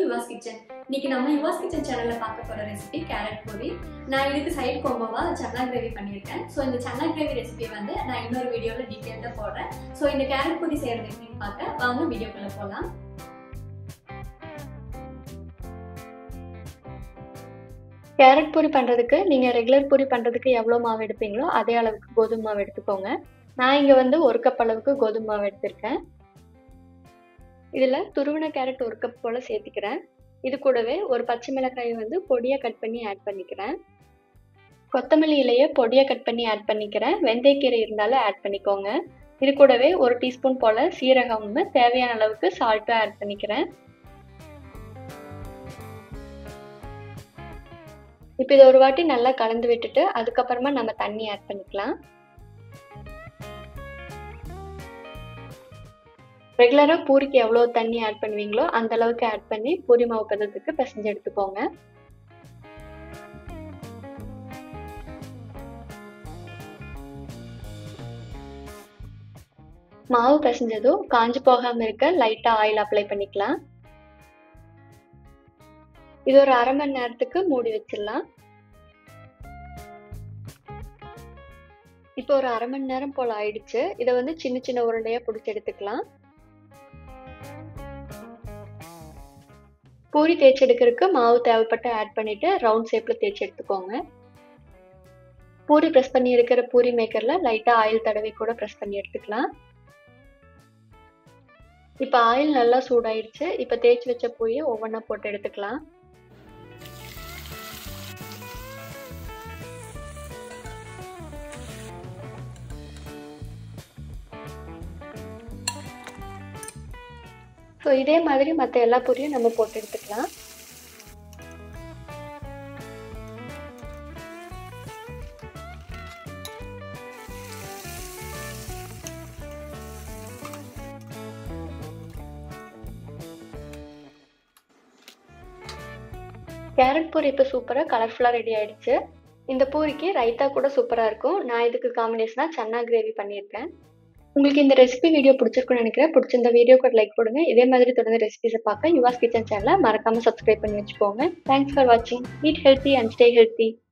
யுவாஸ் kitchen இன்னைக்கு நம்ம யுவாஸ் kitchen சேனல்ல பார்க்க போற ரெசிபி கேரட் பொரி நான் இதுக்கு சைட் கோம்போவா சன்னா கிரேவி பண்ணியிருக்கேன் ஸோ இந்த சன்னா கிரேவி ரெசிபி வந்து நான் இன்னொரு வீடியோல டீட்டெயில்டாக போடுறேன் ஸோ இந்த கேரட் பொரி செய்யறது எப்படின்னு பார்க்க வாங்க வீடியோக்குள்ள போகலாம் கேரட் பொரி பண்ணுறதுக்கு நீங்கள் ரெகுலர் பொரி பண்ணுறதுக்கு எவ்வளோ மாவு எடுப்பீங்களோ அதே அளவுக்கு கோதுமை மாவு எடுத்துக்கோங்க நான் இங்கே வந்து ஒரு கப் அளவுக்கு கோதுமை மாவு எடுத்திருக்கேன் இதில் துருவின கேரட் ஒரு கப் போல் சேர்த்துக்கிறேன் இது கூடவே ஒரு பச்சை மிளகாயை வந்து பொடியாக கட் பண்ணி ஆட் பண்ணிக்கிறேன் கொத்தமல்லி இலையை பொடியாக கட் பண்ணி ஆட் பண்ணிக்கிறேன் வெந்தயக்கீரை இருந்தாலும் ஆட் பண்ணிக்கோங்க இது கூடவே ஒரு டீஸ்பூன் போல் சீரகம் தேவையான அளவுக்கு சால்ட்டும் ஆட் பண்ணிக்கிறேன் இப்போ இதை ஒரு வாட்டி நல்லா கலந்து விட்டுட்டு அதுக்கப்புறமா நம்ம தண்ணி ஆட் பண்ணிக்கலாம் ரெகுலராக பூரிக்கு எவ்வளோ தண்ணி ஆட் பண்ணுவீங்களோ அந்த அளவுக்கு ஆட் பண்ணி பூரி மாவு பதத்துக்கு பிசைஞ்சு எடுத்துக்கோங்க மாவு பிசைஞ்சதும் காஞ்சு போகாமல் இருக்க லைட்டாக ஆயில் அப்ளை பண்ணிக்கலாம் இது ஒரு அரை மணி நேரத்துக்கு மூடி வச்சிடலாம் இப்போ ஒரு அரை மணி நேரம் போல் ஆயிடுச்சு இதை வந்து சின்ன சின்ன உருண்டையாக பிடிச்சி எடுத்துக்கலாம் பூரி தேய்ச்சி எடுக்கிறதுக்கு மாவு தேவைப்பட்டு ஆட் பண்ணிட்டு ரவுண்ட் ஷேப்பில் தேய்ச்சி எடுத்துக்கோங்க பூரி ப்ரெஸ் பண்ணி இருக்கிற பூரி மேக்கரில் லைட்டாக ஆயில் தடவி கூட ப்ரெஸ் பண்ணி எடுத்துக்கலாம் இப்போ ஆயில் நல்லா சூடாயிடுச்சு இப்போ தேய்ச்சி வச்ச பூரியை ஒவ்வொன்றா போட்டு எடுத்துக்கலாம் ஸோ இதே மாதிரி மற்ற எல்லா பொரியும் நம்ம போட்டு எடுத்துக்கலாம் கேரட் பூரி இப்போ சூப்பராக கலர்ஃபுல்லாக ரெடி ஆயிடுச்சு இந்த பூரிக்கு ரைத்தா கூட சூப்பராக இருக்கும் நான் இதுக்கு காம்பினேஷனாக சன்னா கிரேவி பண்ணியிருக்கேன் உங்களுக்கு இந்த ரெசிபி வீடியோ பிடிச்சிருக்குன்னு நினைக்கிறேன் பிடிச்சிருந்த வீடியோக்கு லைக் கொடுங்க இதே மாதிரி தொடர்ந்து ரெசிபிஸை பார்க்க யுவாஸ் கிச்சன் சேனலை மறக்காமல் சப்ஸ்கிரைப் பண்ணி வச்சுக்கோங்க தேங்க்ஸ் ஃபார் வாட்சிங் eat healthy and stay healthy